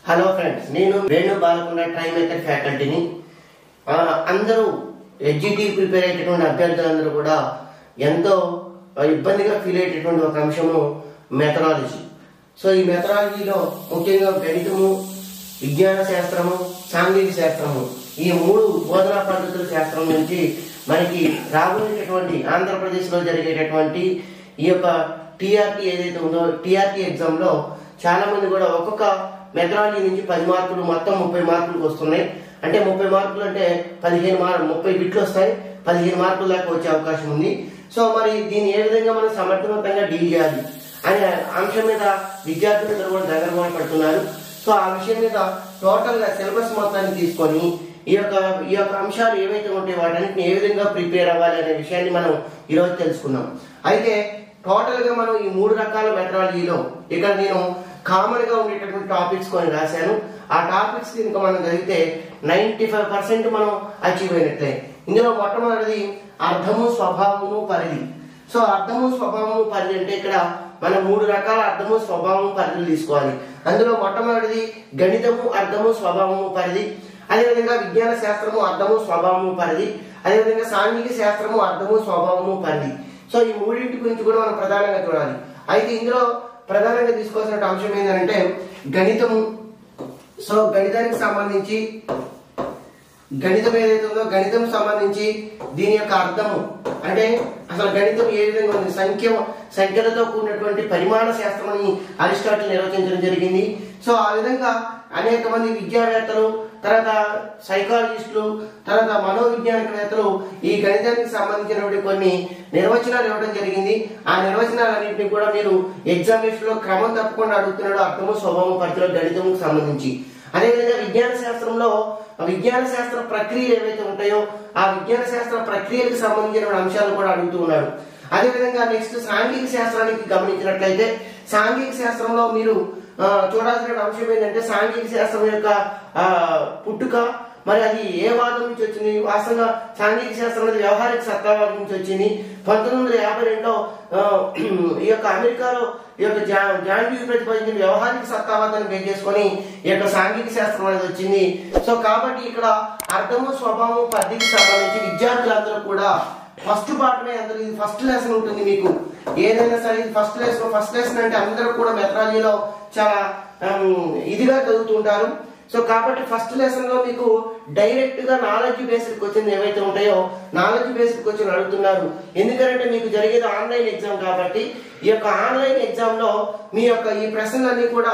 hello friends నేను Venu Balkonda try method ఫ్యాకల్టీని ఆ, అందరూ ఎడ్జిటి ప్రిపేర్ అయ్యేటటువంటి అభ్యర్థులందరూ కూడా ఎంతో ఆ, ఇబ్బందిగా ఫీల్ అయ్యేటటువంటి ఒక అంశము మెథడాలజీ సో ఈ మెథడాలజీలో ముఖ్యంగా గణితము విజ్ఞాన శాస్త్రము సాంఘిక శాస్త్రము ఈ మూడు బోధనా పద్ధతుల శాస్త్రం నుంచి మనకి రాబోయేటటువంటి ఆంధ్రప్రదేశ్లో జరిగేటటువంటి ఈ యొక్క టీఆర్టీ ఏదైతే ఉందో టీఆర్టీ ఎగ్జామ్లో చాలా మంది కూడా ఒక్కొక్క మెథడాలజీ నుంచి పది మార్కులు మొత్తం ముప్పై మార్కులకు వస్తున్నాయి అంటే ముప్పై మార్కులు అంటే పదిహేను మార్కులు ముప్పై బిట్లు వస్తాయి పదిహేను మార్కుల దాకా వచ్చే అవకాశం ఉంది సో మరి దీన్ని ఏ విధంగా మనం సమర్థవంతంగా డీల్ చేయాలి అనే అంశం మీద విద్యార్థులు కూడా దగ్గర పడుతున్నారు సో ఆ విషయం మీద టోటల్ గా సిలబస్ మొత్తాన్ని తీసుకొని ఈ యొక్క ఈ యొక్క అంశాలు ఏవైతే ఉంటాయో వాటన్నిటిని ఏ విధంగా ప్రిపేర్ అవ్వాలి అనే విషయాన్ని మనం ఈరోజు తెలుసుకుందాం అయితే టోటల్ గా మనం ఈ మూడు రకాల మెథడాలజీలో ఇక్కడ నేను కామన్ గా ఉండేటటువంటి టాపిక్స్ కొన్ని రాశాను ఆ టాపిక్స్ కనుక మనం చదివితే నైన్టీ ఫైవ్ పర్సెంట్ మనం అచీవ్ అయినట్లే ఇందులో మొట్టమొదటిది అర్థము స్వభావము పరిధి సో అర్థము స్వభావము పరిధి అంటే ఇక్కడ మనం మూడు రకాల అర్థము స్వభావము పరిధులు తీసుకోవాలి అందులో మొట్టమొదటిది గణితము అర్థము స్వభావము పరిధి అదేవిధంగా విజ్ఞాన శాస్త్రము అర్థము స్వభావము పరిధి అదేవిధంగా సాంఘిక శాస్త్రము అర్థము స్వభావము పరిధి సో ఈ మూడింటి గురించి కూడా మనం ప్రధానంగా చూడాలి అయితే ఇందులో ప్రధానంగా తీసుకోవాల్సిన అంశం ఏంటంటే గణితము సో గణితానికి సంబంధించి గణితం ఏదైతే ఉందో గణితం సంబంధించి దీని యొక్క అర్థము అంటే అసలు గణితం ఏ విధంగా ఉంది సంఖ్య సంఖ్యలతో కూడినటువంటి పరిమాణ శాస్త్రం అని అరిస్టాటిల్ నిర్వచించడం జరిగింది సో ఆ విధంగా అనేక మంది విద్యావేత్తలు తర్వాత సైకాలజిస్టులు తర్వాత మనోవిజ్ఞానికవేత్తలు ఈ గణితానికి సంబంధించినటువంటి కొన్ని నిర్వచనాలు ఇవ్వడం జరిగింది ఆ నిర్వచనాలన్నింటినీ కూడా మీరు ఎగ్జామినేషన్ లో క్రమం తప్పకుండా అడుగుతున్నాడు అర్థము స్వభావం పరిధిలో గణితముకు సంబంధించి అదేవిధంగా విజ్ఞాన శాస్త్రంలో విజ్ఞాన శాస్త్ర ప్రక్రియలు ఏవైతే ఉంటాయో ఆ విజ్ఞాన శాస్త్ర ప్రక్రియలకు సంబంధించిన అంశాలు కూడా అడుగుతూ ఉన్నాడు అదేవిధంగా నెక్స్ట్ సాంఘిక శాస్త్రానికి గమనించినట్లయితే సాంఘిక శాస్త్రంలో మీరు ఆ, చూడాల్సిన అంశం ఏంటంటే సాంఘిక శాస్త్రం యొక్క ఆ, పుట్టుక మరి అది ఏ వాదం నుంచి వచ్చింది వాస్తవంగా సాంఘిక శాస్త్రం అనేది వ్యవహారిక సత్తావాదం నుంచి వచ్చింది పంతొమ్మిది వందల యాభై రెండులో ఆ, ఈ యొక్క అమెరికాలో ఈ యొక్క జా- జాన్ డ్యూ ప్రతిపాదించిన వ్యవహారిక సత్తావాదాన్ని బేస్ చేసుకొని ఈ యొక్క సాంఘిక శాస్త్రం అనేది వచ్చింది సో కాబట్టి ఇక్కడ అర్థము స్వభావం పద్ధతికి సంబంధించి విద్యార్థులందరూ కూడా ఫస్ట్ పార్ట్నే అందరూ ఇది ఫస్ట్ లెసన్ ఉంటుంది మీకు ఏదైనా సరే ఇది ఫస్ట్ లెసన్ ఫస్ట్ లెసన్ అంటే అందరూ కూడా మెథడాలజీలో చాలా ఆమ్, ఇదిగా చదువుతుంటారు సో కాబట్టి ఫస్ట్ లెసన్ లో మీకు డైరెక్ట్ గా నాలెడ్జ్ బేస్డ్ క్వశ్చన్ ఏవైతే ఉంటాయో నాలెడ్జ్ బేస్డ్ క్వశ్చన్ అడుగుతున్నారు ఎందుకంటే మీకు జరిగేది ఆన్లైన్ ఎగ్జామ్ కాబట్టి ఈ యొక్క ఆన్లైన్ ఎగ్జామ్ లో మీ యొక్క ఈ ప్రశ్నలన్నీ కూడా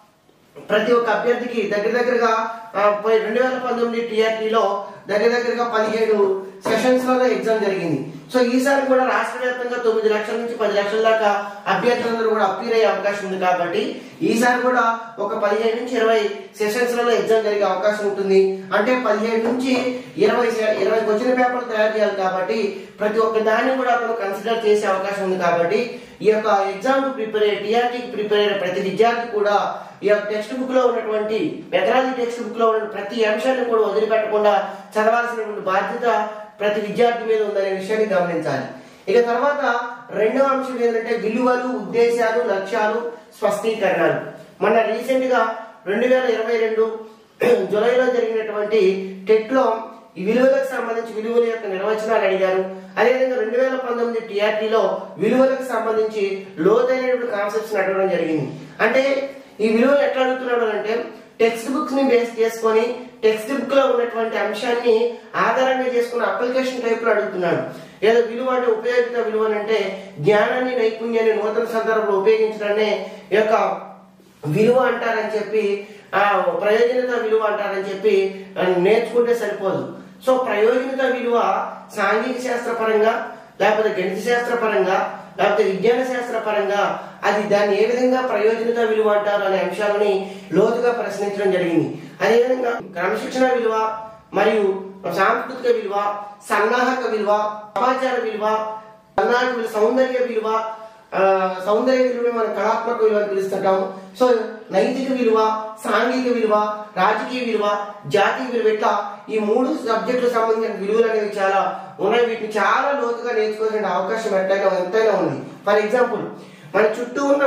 ప్రతి ఒక్క అభ్యర్థికి దగ్గర దగ్గరగా ఆ, పోయి రెండు వేల పంతొమ్మిది టీఆర్టీలో దగ్గర దగ్గరగా పదిహేడు సెషన్స్ లలో ఎగ్జామ్ జరిగింది సో ఈసారి కూడా రాష్ట్ర వ్యాప్తంగా తొమ్మిది లక్షల నుంచి పది లక్షల దాకా అభ్యర్థులందరూ కూడా అప్పీర్ అయ్యే అవకాశం ఉంది కాబట్టి ఈసారి కూడా ఒక పదిహేడు నుంచి ఇరవై సెషన్స్ లలో ఎగ్జామ్ జరిగే అవకాశం ఉంటుంది అంటే పదిహేడు నుంచి ఇరవై సె- ఇరవై క్వశ్చన్ పేపర్లు తయారు చేయాలి కాబట్టి ప్రతి ఒక్క దాన్ని కూడా అతను కన్సిడర్ చేసే అవకాశం ఉంది కాబట్టి ఈ యొక్క ఎగ్జామ్ కు ప్రిపేర్ అయ్యే టీఆర్టీకి ప్రిపేర్ అయిన ప్రతి విద్యార్థి కూడా ఈ యొక్క టెక్స్ట్ బుక్ లో ఉన్నటువంటి మెథడాలజీ టెక్స్ట్ బుక్ లో ఉన్న ప్రతి అంశాన్ని కూడా వదిలిపెట్టకుండా చదవాల్సినటువంటి బాధ్యత ప్రతి విద్యార్థి మీద ఉందనే విషయాన్ని గమనించాలి ఇక తర్వాత రెండవ అంశం ఏంటంటే విలువలు ఉద్దేశాలు లక్ష్యాలు స్పష్టీకరణలు మొన్న రీసెంట్ గా రెండు వేల ఇరవై రెండు జూలైలో జరిగినటువంటి టెట్ లో ఈ విలువలకు సంబంధించి విలువల యొక్క నిర్వచనాలు అడిగారు అదేవిధంగా రెండు వేల పంతొమ్మిది టీఆర్టీలో విలువలకు సంబంధించి లోతైనటువంటి కాన్సెప్ట్స్ అడగడం జరిగింది అంటే ఈ విలువలు ఎట్లా అడుగుతున్నాడు అంటే టెక్స్ట్ బుక్స్ ని బేస్ చేసుకొని టెక్స్ట్ బుక్ లో ఉన్నటువంటి అంశాన్ని ఆధారంగా చేసుకుని అప్లికేషన్ టైప్ లో అడుగుతున్నాడు ఏదో విలువ అంటే ఉపయోగిత విలువ అంటే జ్ఞానాన్ని నైపుణ్యాన్ని నూతన సందర్భంలో ఉపయోగించడాన్ని ఈ యొక్క విలువ అంటారని చెప్పి ఆ ప్రయోజనత విలువ అంటారని చెప్పి ఆ, నేర్చుకుంటే సరిపోదు సో ప్రయోజనత విలువ సాంఘిక శాస్త్ర పరంగా లేకపోతే గణిత శాస్త్ర పరంగా లేకపోతే విజ్ఞాన శాస్త్ర పరంగా అది దాన్ని ఏ విధంగా ప్రయోజనత విలువ అంటారు అనే అంశాలని లోతుగా ప్రశ్నించడం జరిగింది అదేవిధంగా క్రమశిక్షణ విలువ మరియు సాంస్కృతిక విలువ సన్నాహక విలువ సమాచార విలువ సన్నాహక విలువ సౌందర్య విలువ ఆ, సౌందర్య విలువ మనం కళాత్మక విలువ అని పిలుస్తుంటాం సో నైతిక విలువ సాంఘిక విలువ రాజకీయ విలువ జాతీయ విలువ ఇట్లా ఈ మూడు సబ్జెక్టులకు సంబంధించిన విలువలు అనేవి చాలా ఉన్నాయి వీటిని చాలా లోతుగా నేర్చుకోవాల్సిన అవకాశం ఎట్లయినా ఎంతైనా ఉంది ఫర్ ఎగ్జాంపుల్ మన చుట్టూ ఉన్న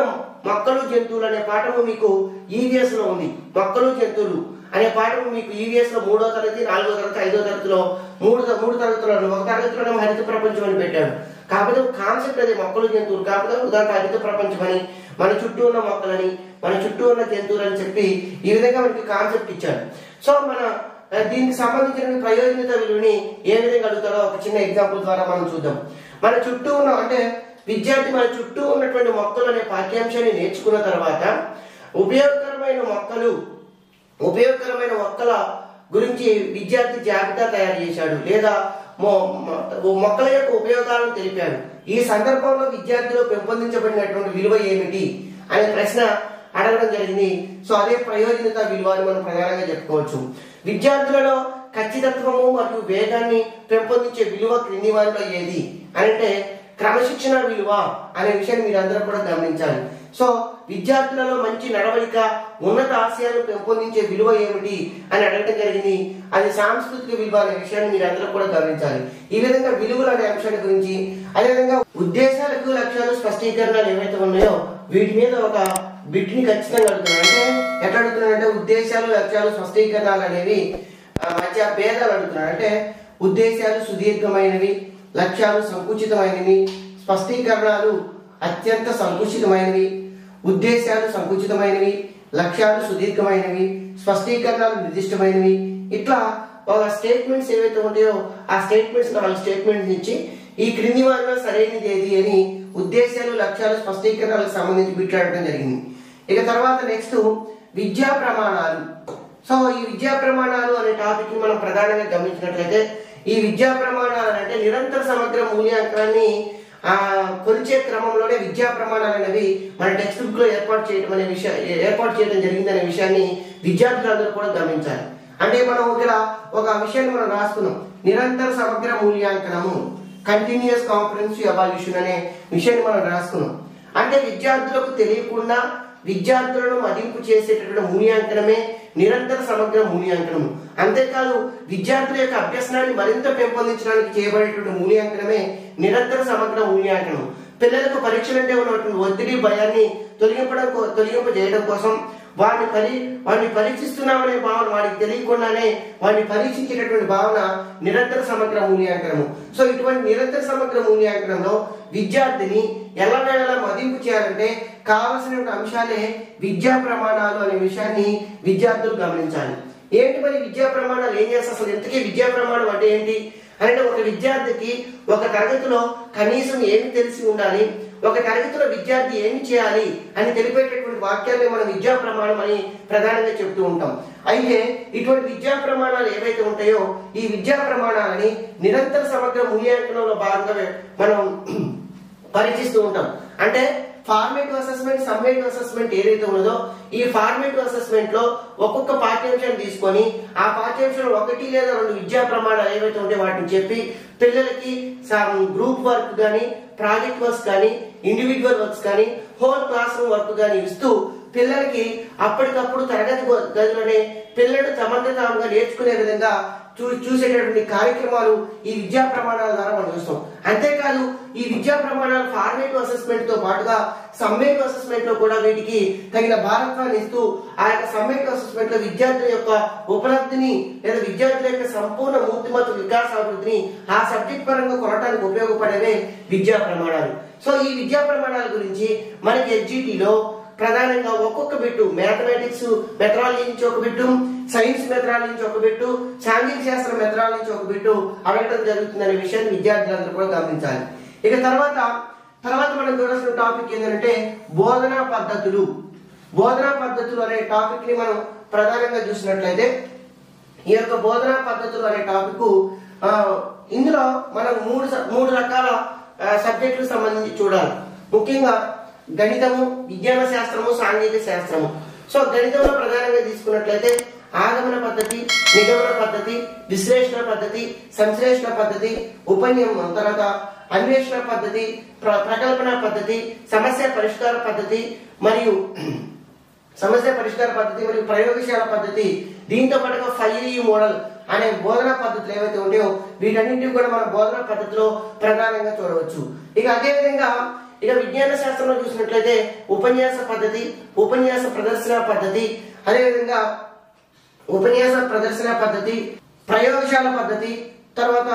మొక్కలు జంతువులు అనే పాఠము మీకు ఈవీఎస్ లో ఉంది మొక్కలు జంతువులు అనే పాఠము మీకు ఈవీఎస్ లో మూడో తరగతి నాలుగో తరగతి ఐదో తరగతిలో మూడు మూడు తరగతిలో ఒక తరగతిలో హరిత ప్రపంచం అని పెట్టాడు కాకపోతే కాన్సెప్ట్ అది మొక్కలు జంతువులు కాకపోతే ఉదాహరణ హరిత ప్రపంచం అని మన చుట్టూ ఉన్న మొక్కలని మన చుట్టూ ఉన్న జంతువులు అని చెప్పి ఈ విధంగా మనకి కాన్సెప్ట్ ఇచ్చాడు సో మన ఆ, దీనికి సంబంధించిన ప్రయోజనత విలువని ఏ విధంగా అడుగుతారో ఒక చిన్న ఎగ్జాంపుల్ ద్వారా మనం చూద్దాం మన చుట్టూ ఉన్న అంటే విద్యార్థి మన చుట్టూ ఉన్నటువంటి మొక్కలు అనే పాఠ్యాంశాన్ని నేర్చుకున్న తర్వాత ఉపయోగకరమైన మొక్కలు ఉపయోగకరమైన మొక్కల గురించి విద్యార్థి జాబితా తయారు చేశాడు లేదా మొ- మొ- మొక్కల యొక్క ఉపయోగాలను తెలిపాడు ఈ సందర్భంలో విద్యార్థిలో పెంపొందించబడినటువంటి విలువ ఏమిటి అనే ప్రశ్న అడగడం జరిగింది సో అదే ప్రయోజనత విలువ అని మనం ప్రధానంగా చెప్పుకోవచ్చు విద్యార్థులలో ఖచ్చితత్వము మరియు వేగాన్ని పెంపొందించే విలువ క్రింది వారిలో ఏది అని అంటే క్రమశిక్షణ విలువ అనే విషయాన్ని మీరు అందరూ కూడా గమనించాలి సో విద్యార్థులలో మంచి నడవడిక ఉన్నత ఆశయాలు పెంపొందించే విలువ ఏమిటి అని అడగడం జరిగింది అది సాంస్కృతిక విలువ అనే విషయాన్ని మీరు అందరూ కూడా గమనించాలి ఈ విధంగా విలువలు అనే అంశాల గురించి అదేవిధంగా ఉద్దేశాలకు లక్ష్యాలు స్పష్టీకరణలు ఏవైతే ఉన్నాయో వీటి మీద ఒక బిట్ని ఖచ్చితంగా అడుగుతున్నాను అంటే ఎట్లా అడుగుతున్నానంటే ఉద్దేశాలు లక్ష్యాలు స్పష్టీకరణలు అనేవి ఆ, మధ్య భేదాలు అడుగుతున్నాడు అంటే ఉద్దేశాలు సుదీర్ఘమైనవి లక్ష్యాలు సంకుచితమైనవి స్పష్టీకరణలు అత్యంత సంకుచితమైనవి ఉద్దేశాలు సంకుచితమైనవి లక్ష్యాలు సుదీర్ఘమైనవి స్పష్టీకరణలు నిర్దిష్టమైనవి ఇట్లా ఒక స్టేట్మెంట్స్ ఏవైతే ఉంటాయో ఆ స్టేట్మెంట్స్ నాలుగు స్టేట్మెంట్స్ ఇచ్చి ఈ క్రింది వారిలో సరైనది ఏది అని ఉద్దేశాలు లక్ష్యాలు స్పష్టీకరణలకు సంబంధించి బిట్లాడటం జరిగింది ఇక తర్వాత నెక్స్ట్ విద్యా ప్రమాణాలు సో ఈ విద్యా ప్రమాణాలు అనే టాపిక్ ని మనం ప్రధానంగా గమనించినట్లయితే ఈ విద్యా ప్రమాణాలు అంటే నిరంతర సమగ్ర మూల్యాంకనాన్ని ఆ కొలిచే క్రమంలోనే విద్యా ప్రమాణాలు అనేవి మన టెక్స్ట్ బుక్ లో ఏర్పాటు చేయడం అనే విషయం ఏర్పాటు చేయడం జరిగింది అనే విషయాన్ని విద్యార్థులందరూ కూడా గమనించాలి అంటే మనం ఇక్కడ ఒక విషయాన్ని మనం రాసుకున్నాం నిరంతర సమగ్ర మూల్యాంకనము కంటిన్యూస్ కాంఫరెన్స్ ఎవాల్యూషన్ అనే విషయాన్ని మనం రాసుకున్నాం అంటే విద్యార్థులకు తెలియకుండా విద్యార్థులను మదింపు చేసేటటువంటి మూల్యాంకనమే నిరంతర సమగ్ర మూల్యాంకనము అంతేకాదు విద్యార్థుల యొక్క అభ్యసనాన్ని మరింత పెంపొందించడానికి చేయబడేటువంటి మూల్యాంకనమే నిరంతర సమగ్ర మూల్యాంకనం పిల్లలకు పరీక్షలంటే ఉన్నటువంటి ఒత్తిడి భయాన్ని తొలగింపడం కో- తొలగింపజేయడం కోసం వాడిని పరి వాడిని పరీక్షిస్తున్నామనే భావన వాడికి తెలియకుండానే వాడిని పరీక్షించేటటువంటి భావన నిరంతర సమగ్ర మూల్యాంకనము సో ఇటువంటి నిరంతర సమగ్ర మూల్యాంకనంలో విద్యార్థిని ఎల్లవేళలా మదింపు చేయాలంటే కావలసిన అంశాలే విద్యా ప్రమాణాలు అనే విషయాన్ని విద్యార్థులు గమనించాలి ఏంటి మరి విద్యా ప్రమాణాలు ఏం చేస్తారు అసలు ఇంతకీ విద్యా ప్రమాణం అంటే ఏంటి అంటే ఒక విద్యార్థికి ఒక తరగతిలో కనీసం ఏమి తెలిసి ఉండాలి ఒక తరగతిలో విద్యార్థి ఏమి చేయాలి అని తెలిపేటటువంటి వాక్యాన్ని మనం విద్యా ప్రమాణం అని ప్రధానంగా చెప్తూ ఉంటాం అయితే ఇటువంటి విద్యా ప్రమాణాలు ఏవైతే ఉంటాయో ఈ విద్యా ప్రమాణాలని నిరంతర సమగ్ర మూల్యాంకనంలో భాగంగా మనం పరీక్షిస్తూ ఉంటాం అంటే ఫార్మేటివ్ అసెస్మెంట్ సమ్మేటివ్ అసెస్మెంట్ ఏదైతే ఉన్నదో ఈ ఫార్మేటివ్ అసెస్మెంట్ లో ఒక్కొక్క పాఠ్యాంశాన్ని తీసుకొని ఆ పాఠ్యాంశంలో ఒకటి లేదా రెండు విద్యా ప్రమాణాలు ఏవైతే ఉంటే వాటిని చెప్పి పిల్లలకి గ్రూప్ వర్క్ కానీ ప్రాజెక్ట్ వర్క్స్ కానీ ఇండివిజువల్ వర్క్స్ కానీ హోల్ క్లాస్ రూమ్ వర్క్ కానీ ఇస్తూ పిల్లలకి అప్పటికప్పుడు తరగతి గ- గదిలోనే పిల్లలు తమంత తాముగా నేర్చుకునే విధంగా చూ చూసేటటువంటి కార్యక్రమాలు ఈ విద్యా ప్రమాణాల ద్వారా మనం చూస్తాం అంతేకాదు ఈ విద్యా ప్రమాణాలు ఫార్మేటివ్ అసెస్మెంట్ తో పాటుగా సమ్మేటివ్ అసెస్మెంట్ లో కూడా వీటికి తగిన భారత్వాన్ని ఇస్తూ ఆ యొక్క సమ్మేటివ్ అసెస్మెంట్ లో విద్యార్థుల యొక్క ఉపలబ్ధిని లేదా విద్యార్థుల యొక్క సంపూర్ణ మూర్తిమత్వ వికాస అభివృద్ధిని ఆ సబ్జెక్ట్ పరంగా కొనడానికి ఉపయోగపడేవే విద్యా ప్రమాణాలు సో ఈ విద్యా ప్రమాణాల గురించి మనకి ఎస్జిటిలో ప్రధానంగా ఒక్కొక్క బిట్టు మ్యాథమెటిక్స్ మెథడాలజీ నుంచి ఒక బిట్టు సైన్స్ మెథడాలజీ నుంచి ఒక బిట్టు సాంఘిక శాస్త్ర మెథడాలజీ నుంచి ఒక బిట్టు అడగడం జరుగుతుందనే విషయాన్ని విద్యార్థులందరూ కూడా గమనించాలి ఇక తర్వాత తర్వాత మనం చూడాల్సిన టాపిక్ ఏంటంటే బోధనా పద్ధతులు బోధనా పద్ధతులు అనే టాపిక్ ని మనం ప్రధానంగా చూసినట్లయితే ఈ యొక్క బోధనా పద్ధతులు అనే టాపిక్ ఆ, ఇందులో మనం మూడు స- మూడు రకాల సబ్జెక్టులకు సంబంధించి చూడాలి ముఖ్యంగా గణితము విజ్ఞాన శాస్త్రము సాంఘిక శాస్త్రము సో గణితంలో ప్రధానంగా తీసుకున్నట్లయితే ఆగమన పద్ధతి నిగమన పద్ధతి విశ్లేషణ పద్ధతి సంశ్లేషణ పద్ధతి ఉపన్యమం తర్వాత అన్వేషణ పద్ధతి ప్ర- ప్రకల్పన పద్ధతి సమస్య పరిష్కార పద్ధతి మరియు సమస్య పరిష్కార పద్ధతి మరియు ప్రయోగశాల పద్ధతి దీంతో పాటుగా ఫైరీ మోడల్ అనే బోధనా పద్ధతులు ఏవైతే ఉంటాయో వీటన్నింటినీ కూడా మన బోధనా పద్ధతిలో ప్రధానంగా చూడవచ్చు ఇక అదే విధంగా ఇక విజ్ఞాన శాస్త్రంలో చూసినట్లయితే ఉపన్యాస పద్ధతి ఉపన్యాస ప్రదర్శన పద్ధతి అదేవిధంగా ఉపన్యాస ప్రదర్శన పద్ధతి ప్రయోగశాల పద్ధతి తర్వాత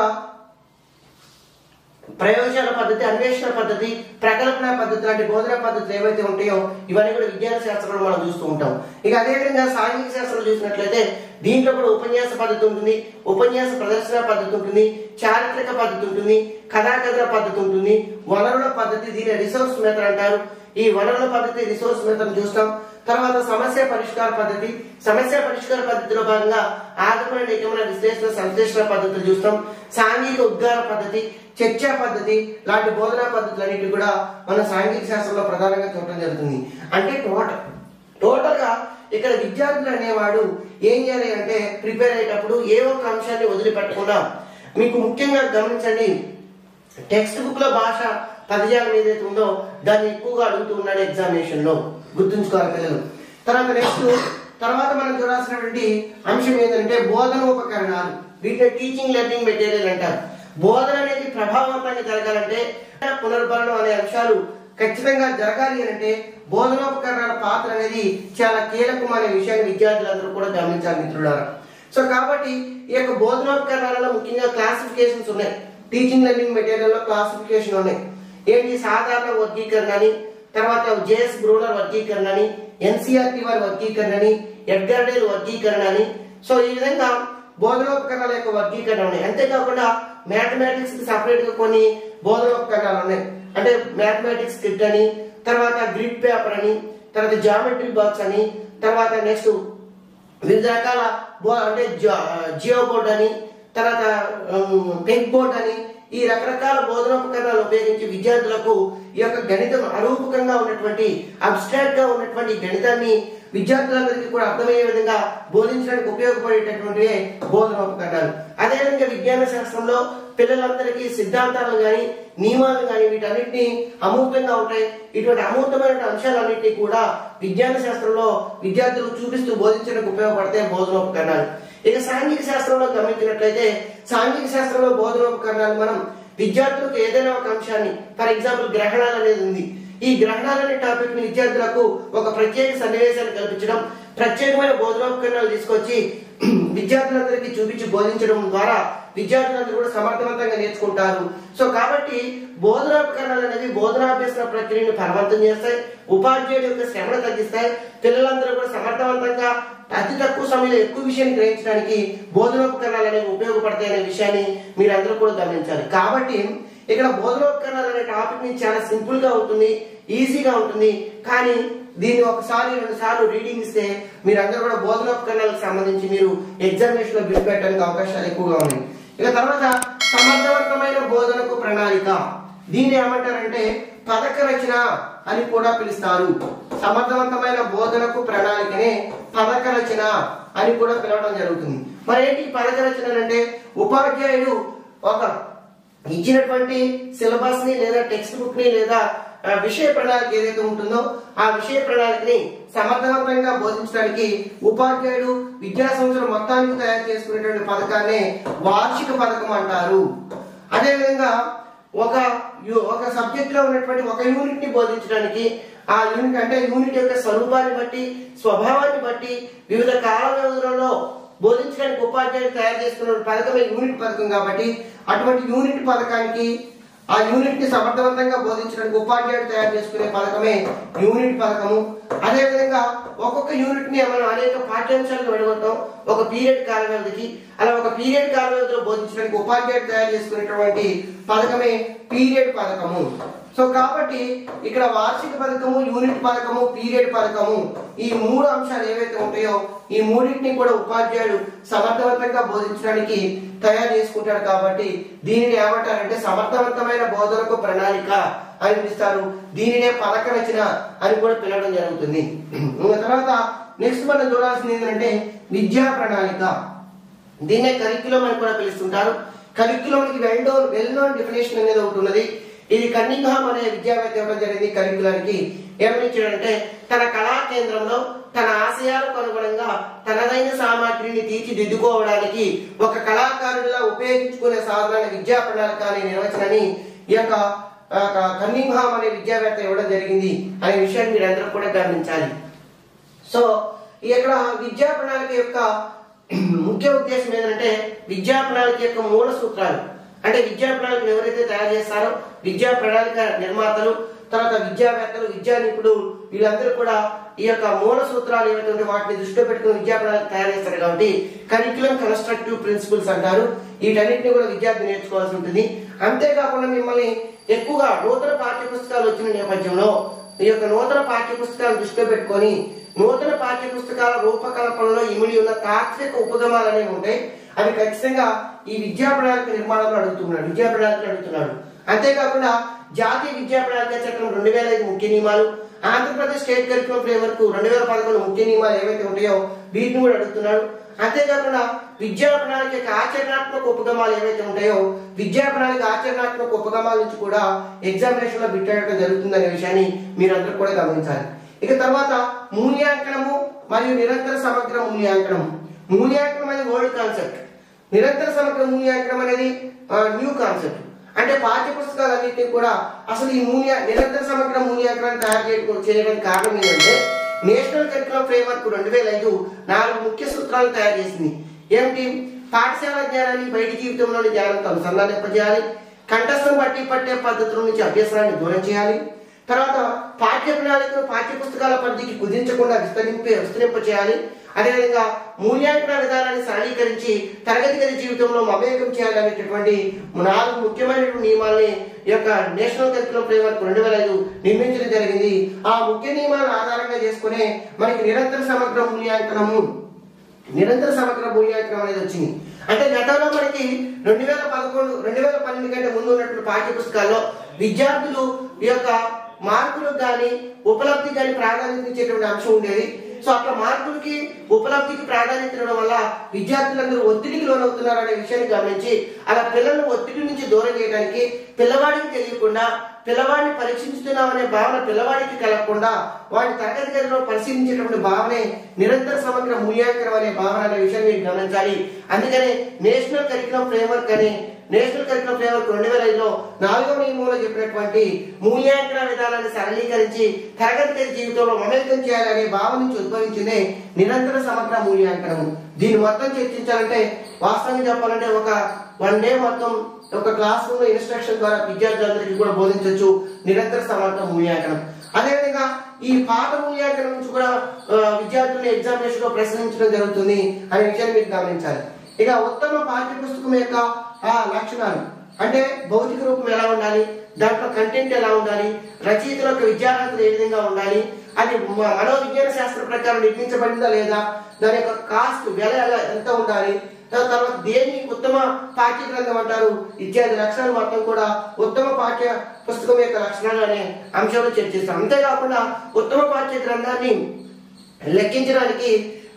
ప్రయోగశాల పద్ధతి అన్వేషణ పద్ధతి ప్రకల్పన పద్ధతి లాంటి బోధన పద్ధతులు ఏవైతే ఉంటాయో ఇవన్నీ కూడా విజ్ఞాన శాస్త్రంలో మనం చూస్తూ ఉంటాం ఇక అదేవిధంగా సాంఘిక శాస్త్రం చూసినట్లయితే దీంట్లో కూడా ఉపన్యాస పద్ధతి ఉంటుంది ఉపన్యాస ప్రదర్శన పద్ధతి ఉంటుంది చారిత్రక పద్ధతి ఉంటుంది కథాకథన పద్ధతి ఉంటుంది వనరుల పద్ధతి దీని రిసోర్స్ మెథడ్ అంటారు ఈ వనరుల పద్ధతి రిసోర్స్ మెథడ్ చూస్తాం తర్వాత సమస్య పరిష్కార పద్ధతి సమస్య పరిష్కార పద్ధతిలో భాగంగా ఆగమన నిగమన విశ్లేషణ సంశ్లేషణ పద్ధతులు చూస్తాం సాంఘిక ఉద్గార పద్ధతి చర్చా పద్ధతి లాంటి బోధనా పద్ధతులన్నిటి కూడా మన సాంఘిక శాస్త్రంలో ప్రధానంగా చూడటం జరుగుతుంది అంటే టోటల్ టోటల్ గా ఇక్కడ విద్యార్థులు అనేవాడు ఏం చేయాలి అంటే ప్రిపేర్ అయ్యేటప్పుడు ఏ ఒక్క అంశాన్ని వదిలిపెట్టకుండా మీకు ముఖ్యంగా గమనించండి టెక్స్ట్ బుక్ లో భాష పదజాలం ఏదైతే ఉందో దాన్ని ఎక్కువగా అడుగుతూ ఉన్నాడు ఎగ్జామినేషన్ లో గుర్తుంచుకోవాలి పిల్లలు తర్వాత నెక్స్ట్ తర్వాత మనం చూడాల్సినటువంటి అంశం ఏంటంటే బోధన ఉపకరణాలు వీటిని టీచింగ్ లెర్నింగ్ మెటీరియల్ అంటారు బోధన అనేది ప్రభావవంతంగా జరగాలంటే పునర్భరణం అనే అంశాలు ఖచ్చితంగా జరగాలి అంటే బోధనోపకరణాల పాత్ర అనేది చాలా కీలకం అనే విషయాన్ని విద్యార్థులందరూ కూడా గమనించాలి మిత్రులారా సో కాబట్టి ఈ యొక్క బోధనోపకరణాలలో ముఖ్యంగా క్లాసిఫికేషన్స్ ఉన్నాయి టీచింగ్ లెర్నింగ్ మెటీరియల్ లో క్లాసిఫికేషన్ ఉన్నాయి ఏంటి సాధారణ వర్గీకరణ అని తర్వాత జేఎస్ బ్రూనర్ వర్గీకరణ అని ఎన్సీఆర్టీ వారి వర్గీకరణ అని ఎడ్గర్డేల్ వర్గీకరణ అని సో ఈ విధంగా బోధనోపకరణాల యొక్క వర్గీకరణ ఉన్నాయి అంతేకాకుండా మ్యాథమెటిక్స్ కి సపరేట్ గా కొన్ని బోధనోపకరణాలు ఉన్నాయి అంటే మ్యాథమెటిక్స్ స్క్రిప్ట్ అని తర్వాత గ్రిడ్ పేపర్ అని తర్వాత జామెట్రీ బాక్స్ అని తర్వాత నెక్స్ట్ వివిధ రకాల బో- అంటే జియో బోర్డ్ అని తర్వాత పెగ్ బోర్డ్ అని ఈ రకరకాల బోధనోపకరణాలు ఉపయోగించి విద్యార్థులకు ఈ యొక్క గణితం అరూపకంగా ఉన్నటువంటి అబ్స్ట్రాక్ట్ గా ఉన్నటువంటి గణితాన్ని విద్యార్థులందరికీ కూడా అర్థమయ్యే విధంగా బోధించడానికి ఉపయోగపడేటటువంటి బోధనోపకరణాలు అదేవిధంగా విజ్ఞాన శాస్త్రంలో పిల్లలందరికీ సిద్ధాంతాలు గాని నియమాలు గాని వీటన్నిటిని అమూర్తంగా ఉంటాయి ఇటువంటి అమూర్తమైన అంశాలన్నింటినీ కూడా విజ్ఞాన శాస్త్రంలో విద్యార్థులకు చూపిస్తూ బోధించడానికి ఉపయోగపడతాయి బోధనోపకరణాలు ఇక సాంఘిక శాస్త్రంలో గమనించినట్లయితే సాంఘిక శాస్త్రంలో బోధనోపకరణాలు మనం విద్యార్థులకు ఏదైనా ఒక అంశాన్ని ఫర్ ఎగ్జాంపుల్ గ్రహణాలు అనేది ఉంది ఈ గ్రహణాలు అనే టాపిక్ ని విద్యార్థులకు ఒక ప్రత్యేక సన్నివేశాన్ని కల్పించడం ప్రత్యేకమైన బోధనోపకరణాలు తీసుకొచ్చి విద్యార్థులందరికీ చూపించి బోధించడం ద్వారా విద్యార్థులందరూ కూడా సమర్థవంతంగా నేర్చుకుంటారు సో కాబట్టి బోధనోపకరణాలు అనేవి బోధనాభ్యసన ప్రక్రియను బలవంతం చేస్తాయి ఉపాధ్యాయుడి యొక్క శ్రమను తగ్గిస్తాయి పిల్లలందరూ కూడా సమర్థవంతంగా అతి తక్కువ సమయంలో ఎక్కువ విషయాన్ని గ్రహించడానికి బోధనోపకరణాలు అనేవి ఉపయోగపడతాయి అనే విషయాన్ని మీరందరూ కూడా గమనించాలి కాబట్టి ఇక్కడ బోధనోపకరణాలు అనే టాపిక్ ని చాలా సింపుల్ గా ఉంటుంది ఈజీగా ఉంటుంది కానీ దీన్ని ఒకసారి రెండు సార్లు రీడింగ్ ఇస్తే మీరందరూ కూడా బోధనోపకరణాలకు సంబంధించి మీరు ఎగ్జామినేషన్ లో బిల్ పెట్టడానికి అవకాశాలు ఎక్కువగా ఉన్నాయి ఇక తర్వాత సమర్థవంతమైన బోధనకు ప్రణాళిక దీన్ని ఏమంటారంటే పథక రచన అని కూడా పిలుస్తారు సమర్థవంతమైన బోధనకు ప్రణాళికనే పథక రచన అని కూడా పిలవడం జరుగుతుంది మరి ఏంటి ఈ పథక రచన అంటే ఉపాధ్యాయుడు ఒక ఇచ్చినటువంటి సిలబస్ ని లేదా టెక్స్ట్ బుక్ ని లేదా ఆ, విషయ ప్రణాళిక ఏదైతే ఉంటుందో ఆ విషయ ప్రణాళికని సమర్థవంతంగా బోధించడానికి ఉపాధ్యాయుడు విద్యా సంవత్సరం మొత్తానికి తయారు చేసుకునేటువంటి పథకాన్ని వార్షిక పథకం అంటారు అదేవిధంగా ఒక యు- ఒక సబ్జెక్ట్ లో ఉన్నటువంటి ఒక యూనిట్ ని బోధించడానికి ఆ యూనిట్ అంటే యూనిట్ యొక్క స్వరూపాన్ని బట్టి స్వభావాన్ని బట్టి వివిధ కాల వ్యవధులలో బోధించడానికి ఉపాధ్యాయులు తయారు చేసుకున్న పథకమే యూనిట్ పథకం కాబట్టి అటువంటి యూనిట్ పథకానికి ఆ యూనిట్ ని సమర్థవంతంగా బోధించడానికి ఉపాధ్యాయుడు తయారు చేసుకునే పథకమే యూనిట్ పథకము అదే విధంగా ఒక్కొక్క యూనిట్ ని మనం అనేక పాఠ్యాంశాలకు విడగొట్టాం ఒక పీరియడ్ కాల వ్యవధికి అలా ఒక పీరియడ్ కాల వ్యవధిలో బోధించడానికి ఉపాధ్యాయుడు తయారు చేసుకునేటువంటి పథకమే పీరియడ్ పథకము సో కాబట్టి ఇక్కడ వార్షిక పథకము యూనిట్ పథకము పీరియడ్ పథకము ఈ మూడు అంశాలు ఏవైతే ఉంటాయో ఈ మూడింటిని కూడా ఉపాధ్యాయుడు సమర్థవంతంగా బోధించడానికి తయారు చేసుకుంటాడు కాబట్టి దీనిని ఏమంటారంటే సమర్థవంతమైన బోధనకు ప్రణాళిక అని పిలుస్తారు దీనినే పథక రచన అని కూడా పిలవడం జరుగుతుంది ఇంకా తర్వాత నెక్స్ట్ మనం చూడాల్సింది ఏంటంటే విద్యా ప్రణాళిక దీన్నే కరిక్యులం అని కూడా పిలుస్తుంటారు కరిక్యులంకి well known well known definition అనేది ఒకటి ఉన్నది ఇది కన్నింగ్హామ్ అనే విద్యావేత్త ఇవ్వడం జరిగింది కరిక్యులానికి ఏమనిచ్చాడంటే తన కళా కేంద్రంలో తన ఆశయాలకు అనుగుణంగా తనదైన సామాగ్రిని తీర్చిదిద్దుకోవడానికి ఒక కళాకారుడిలా ఉపయోగించుకునే సాధనాన్ని విద్యా ప్రణాళిక అనే నిర్వచనాన్ని ఈ యొక్క ఆ, కన్నింగ్హామ్ అనే విద్యావేత్త ఇవ్వడం జరిగింది అనే విషయాన్ని మీరందరూ కూడా గమనించాలి సో ఇక్కడ విద్యా ప్రణాళిక యొక్క ముఖ్య ఉద్దేశం ఏంటంటే విద్యా ప్రణాళిక యొక్క మూల సూత్రాలు అంటే విద్యా ప్రణాళికను ఎవరైతే తయారు చేస్తారో విద్యా ప్రణాళిక నిర్మాతలు తర్వాత విద్యావేత్తలు విద్యా నిపుణులు వీళ్ళందరూ కూడా ఈ యొక్క మూల సూత్రాలు ఏవైతే ఉంటాయో వాటిని దృష్టిలో పెట్టుకుని విద్యా ప్రణాళిక తయారు చేస్తారు కాబట్టి కరిక్యులం కన్స్ట్రక్టివ్ ప్రిన్సిపల్స్ అంటారు వీటన్నిటిని కూడా విద్యార్థి నేర్చుకోవాల్సి ఉంటుంది అంతేకాకుండా మిమ్మల్ని ఎక్కువగా నూతన పాఠ్య పుస్తకాలు వచ్చిన నేపథ్యంలో ఈ యొక్క నూతన పాఠ్య పుస్తకాలు దృష్టిలో పెట్టుకొని నూతన పాఠ్య పుస్తకాల రూపకల్పనలో ఇమిడి ఉన్న తాత్విక ఉపగమాలు అనేవి ఉంటాయి అవి ఖచ్చితంగా ఈ విద్యా ప్రణాళిక నిర్మాణంలో అడుగుతున్నాడు విద్యా ప్రణాళిక అడుగుతున్నాడు అంతేకాకుండా జాతీయ విద్యా ప్రణాళిక చట్టం రెండు వేల ఐదు ముఖ్య నియమాలు ఆంధ్రప్రదేశ్ స్టేట్ కరికులం ఫ్రేమ్వర్క్ రెండు వేల పదకొండు ముఖ్య నియమాలు ఏవైతే ఉంటాయో వీటిని కూడా అడుగుతున్నాడు అంతేకాకుండా విద్యా ప్రణాళిక యొక్క ఆచరణాత్మక ఉపగమాలు ఏవైతే ఉంటాయో విద్యా ప్రణాళిక ఆచరణాత్మక ఉపగమాల నుంచి కూడా ఎగ్జామినేషన్ లో బిట్టడం జరుగుతుందనే విషయాన్ని మీరందరూ కూడా గమనించాలి ఇక తర్వాత మూల్యాంకనము మరియు నిరంతర సమగ్ర మూల్యాంకనం మూల్యాంకనం అనేది ఓల్డ్ కాన్సెప్ట్ నిరంతర సమగ్ర మూల్యాంకనం అనేది న్యూ కాన్సెప్ట్ అంటే పాఠ్య పుస్తకాలన్నింటినీ కూడా అసలు ఈ మూల్య నిరంతర సమగ్ర మూల్యాంకనాన్ని తయారు చేయడం చేయడానికి కారణం ఏంటంటే నేషనల్ కరికులం ఫ్రేమ్వర్క్ రెండు వేల ఐదు నాలుగు ముఖ్య సూత్రాలు తయారు చేసింది ఏమిటి పాఠశాల జ్ఞానాన్ని బయటి జీవితంలోని జ్ఞానంతో అనుసంధానింపజేయాలి కంఠస్థం బట్టి పట్టే పద్ధతుల నుంచి అభ్యసనాన్ని దూరం చేయాలి తర్వాత పాఠ్య ప్రణాళికను పాఠ్య పుస్తకాల పరిధికి కుదించకుండా విస్తరింపే విస్తరింప చేయాలి అదేవిధంగా మూల్యాంకన విధానాన్ని సరళీకరించి తరగతి గది జీవితంలో మమేకం చేయాలనేటటువంటి నాలుగు ముఖ్యమైనటువంటి నియమాల్ని ఈ యొక్క నేషనల్ కరికులం ఫ్రేమ్వర్క్ రెండు వేల ఐదు నిర్మించడం జరిగింది ఆ ముఖ్య నియమాలను ఆధారంగా చేసుకునే మనకి నిరంతర సమగ్ర మూల్యాంకనము నిరంతర సమగ్ర మూల్యాంకనం అనేది వచ్చింది అంటే గతంలో మనకి రెండు వేల పదకొండు రెండు వేల పన్నెండు కంటే ముందు ఉన్నటువంటి పాఠ్య పుస్తకాల్లో విద్యార్థులు ఈ యొక్క మార్కులకు కానీ ఉపలబ్ధి కానీ ప్రాధాన్యత ఇచ్చేటువంటి అంశం ఉండేది సో అట్లా మార్కులకి ఉపలబ్ధికి ప్రాధాన్యత ఇవ్వడం వల్ల విద్యార్థులందరూ ఒత్తిడికి లోనవుతున్నారు అనే విషయాన్ని గమనించి అలా పిల్లలను ఒత్తిడి నుంచి దూరం చేయడానికి పిల్లవాడికి తెలియకుండా పిల్లవాడిని పరీక్షించుతున్నామనే భావన పిల్లవాడికి కలగకుండా వాడి తరగతి గదిలో పరిశీలించేటువంటి భావనే నిరంతర సమగ్ర మూల్యాంకనం అనే భావన అనే విషయాన్ని మీరు గమనించాలి అందుకనే నేషనల్ కరికులం ఫ్రేమ్వర్క్ అనే నేషనల్ కరికులం ఫ్రేమ్వర్క్ రెండు వేల ఐదులో నాలుగవ నియమంలో చెప్పినటువంటి మూల్యాంకన విధానాన్ని సరళీకరించి తరగతి గది జీవితంలో మమేకం చేయాలనే భావన నుంచి ఉద్భవించిందే నిరంతర సమగ్ర మూల్యాంకనం దీన్ని మొత్తం చర్చించాలంటే వాస్తవంగా చెప్పాలంటే ఒక వన్ డే మొత్తం ఒక క్లాస్ రూమ్ లో ఇన్స్ట్రక్షన్ ద్వారా విద్యార్థులందరికీ కూడా బోధించవచ్చు నిరంతర సమగ్ర మూల్యాంకనం అదేవిధంగా ఈ పాత మూల్యాంకనం నుంచి కూడా ఆ, విద్యార్థుల్ని ఎగ్జామినేషన్ లో ప్రశ్నించడం జరుగుతుంది అనే విషయాన్ని మీరు గమనించాలి ఇక ఉత్తమ పాఠ్య పుస్తకం యొక్క ఆ లక్షణాలు అంటే భౌతిక రూపం ఎలా ఉండాలి దాంట్లో కంటెంట్ ఎలా ఉండాలి రచయితల యొక్క విద్యార్హతలు ఏ విధంగా ఉండాలి అది మ- మనోవిజ్ఞాన శాస్త్ర ప్రకారం నిర్మించబడిందా లేదా దాని యొక్క కాస్ట్ వెల ఎలా ఎంత ఉండాలి దాని తర్వాత దేని ఉత్తమ పాఠ్య గ్రంథం అంటారు ఇత్యాది లక్షణాలు మొత్తం కూడా ఉత్తమ పాఠ్య పుస్తకం యొక్క లక్షణాలు అనే అంశాలు చర్చిస్తాం అంతేకాకుండా ఉత్తమ పాఠ్య గ్రంథాన్ని లెక్కించడానికి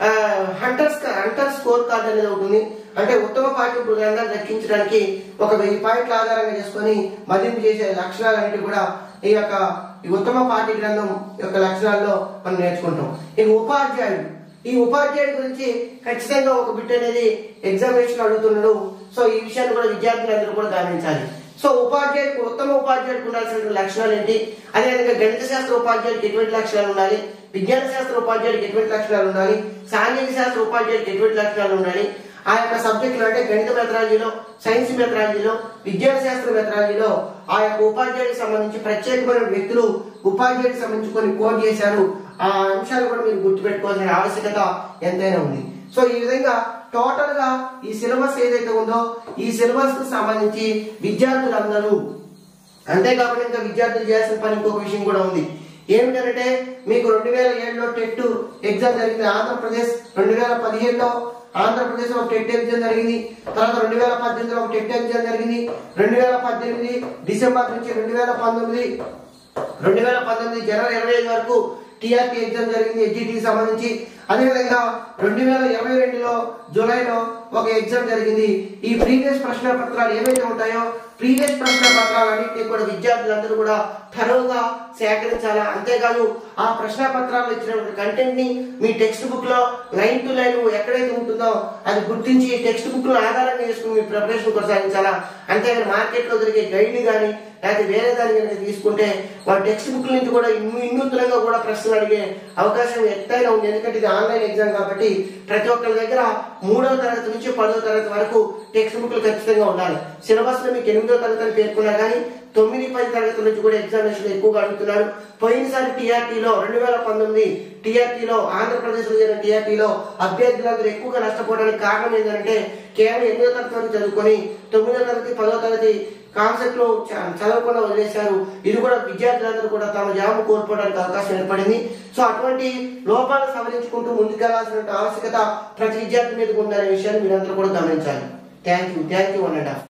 హంటర్స్ హంటర్ స్కోర్ కార్డ్ అనేది ఒకటి ఉంది అంటే ఉత్తమ పాఠ్య గ్రంథాన్ని లెక్కించడానికి ఒక వెయ్యి పాయింట్ల ఆధారంగా చేసుకొని మదింపు చేసే లక్షణాలన్నిటి కూడా ఈ యొక్క ఈ ఉత్తమ పాఠ్య గ్రంథం యొక్క లక్షణాల్లో మనం నేర్చుకుంటాం ఇక ఉపాధ్యాయుడు ఈ ఉపాధ్యాయుడి గురించి ఖచ్చితంగా ఒక బిట్ అనేది ఎగ్జామినేషన్ అడుగుతున్నాడు సో ఈ విషయాన్ని కూడా విద్యార్థులందరూ కూడా గమనించాలి సో ఉపాధ్యాయుడికి ఉత్తమ ఉపాధ్యాయుడికి ఉండాల్సిన లక్షణాలు ఏంటి అదేవిధంగా గణిత శాస్త్ర ఉపాధ్యాయుడికి ఎటువంటి లక్షణాలు ఉండాలి విజ్ఞాన శాస్త్ర ఉపాధ్యాయుడికి ఎటువంటి లక్షణాలు ఉండాలి సాంఘిక శాస్త్ర ఉపాధ్యాయుడికి ఎటువంటి లక్షణాలు ఉండాలి ఆ యొక్క సబ్జెక్టులు అంటే గణిత మెథడాలజీలో సైన్స్ మెథడాలజీలో విజ్ఞాన శాస్త్ర మెథడాలజీలో ఆ యొక్క ఉపాధ్యాయుడికి సంబంధించి ప్రత్యేకమైన వ్యక్తులు ఉపాధ్యాయుడికి సంబంధించి కొన్ని కోడ్ చేశారు ఆ అంశాలు కూడా మీరు గుర్తుపెట్టుకోవాల్సిన ఆవశ్యకత ఎంతైనా ఉంది సో ఈ విధంగా టోటల్ గా ఈ సిలబస్ ఏదైతే ఉందో ఈ సిలబస్ కు సంబంధించి విద్యార్థులందరూ అంతేకాకుండా ఇంకా విద్యార్థులు చేయాల్సిన పని ఇంకొక విషయం కూడా ఉంది ఏమిటంటే మీకు రెండు వేల ఏడులో టెట్ ఎగ్జామ్ జరిగింది ఆంధ్రప్రదేశ్ రెండు వేల పదిహేడులో ఆంధ్రప్రదేశ్ ఒక టెట్ ఎగ్జామ్ జరిగింది తర్వాత రెండు వేల పద్దెనిమిదిలో ఒక టెట్ ఎగ్జామ్ జరిగింది రెండు వేల పద్దెనిమిది డిసెంబర్ నుంచి రెండు వేల పంతొమ్మిది రెండు వేల పంతొమ్మిది జనవరి ఇరవై ఐదు వరకు టీఆర్పీ ఎగ్జామ్ జరిగింది ఎడ్జిటికి సంబంధించి అదేవిధంగా రెండు వేల ఇరవై రెండులో జూలైలో ఒక ఎగ్జామ్ జరిగింది ఈ ప్రీవియస్ ప్రశ్న పత్రాలు ఏవైతే ఉంటాయో ప్రీవియస్ ప్రశ్న పత్రాలన్నింటినీ కూడా విద్యార్థులందరూ కూడా థరోగా సేకరించాలా అంతేకాదు ఆ ప్రశ్న పత్రాల్లో ఇచ్చినటువంటి కంటెంట్ ని మీ టెక్స్ట్ బుక్ లో లైన్ టు లైన్ ఎక్కడైతే ఉంటుందో అది గుర్తించి టెక్స్ట్ బుక్ లో ఆధారంగా చేసుకుని మీ ప్రిపరేషన్ కొనసాగించాలా అంతేగాని మార్కెట్ లో దొరికే గైడ్ కానీ లేకపోతే వేరే దాని కనుక తీసుకుంటే వాళ్ళ టెక్స్ట్ బుక్ నుంచి కూడా ఇన్ని వినూత్నంగా కూడా ప్రశ్నలు అడిగే అవకాశం ఎత్తైనా ఉంది ఎందుకంటే ఇది ఆన్లైన్ ఎగ్జామ్ కాబట్టి ప్రతి ఒక్కరి దగ్గర మూడవ తరగతి నుంచి పదవ తరగతి వరకు టెక్స్ట్ బుక్లు ఖచ్చితంగా ఉండాలి సిలబస్ లో మీకు ఎనిమిదో తరగతి అని పేర్కొన్నా కానీ తొమ్మిది పది తరగతి నుంచి కూడా ఎగ్జామినేషన్ ఎక్కువగా అడుగుతున్నారు పోయినసారి టీఆర్టీలో రెండు వేల పంతొమ్మిది టీఆర్టీలో ఆంధ్రప్రదేశ్ లో జరిగిన టీఆర్టీలో అభ్యర్థులందరూ ఎక్కువగా నష్టపోవడానికి కారణం ఏంటంటే కేవలం ఎనిమిదో తరగతి వరకు చదువుకొని తొమ్మిదో తరగతి పదో తరగతి కాన్సెప్ట్ లో చ- చదవకుండా వదిలేశారు ఇది కూడా విద్యార్థులందరూ కూడా తమ జాబ్ కోల్పోవడానికి అవకాశం ఏర్పడింది సో అటువంటి లోపాలను సవరించుకుంటూ ముందుకెళ్లాల్సిన ఆవశ్యకత ప్రతి విద్యార్థి మీద ఉందనే విషయాన్ని మీరందరూ కూడా గమనించాలి thank you thank you one and half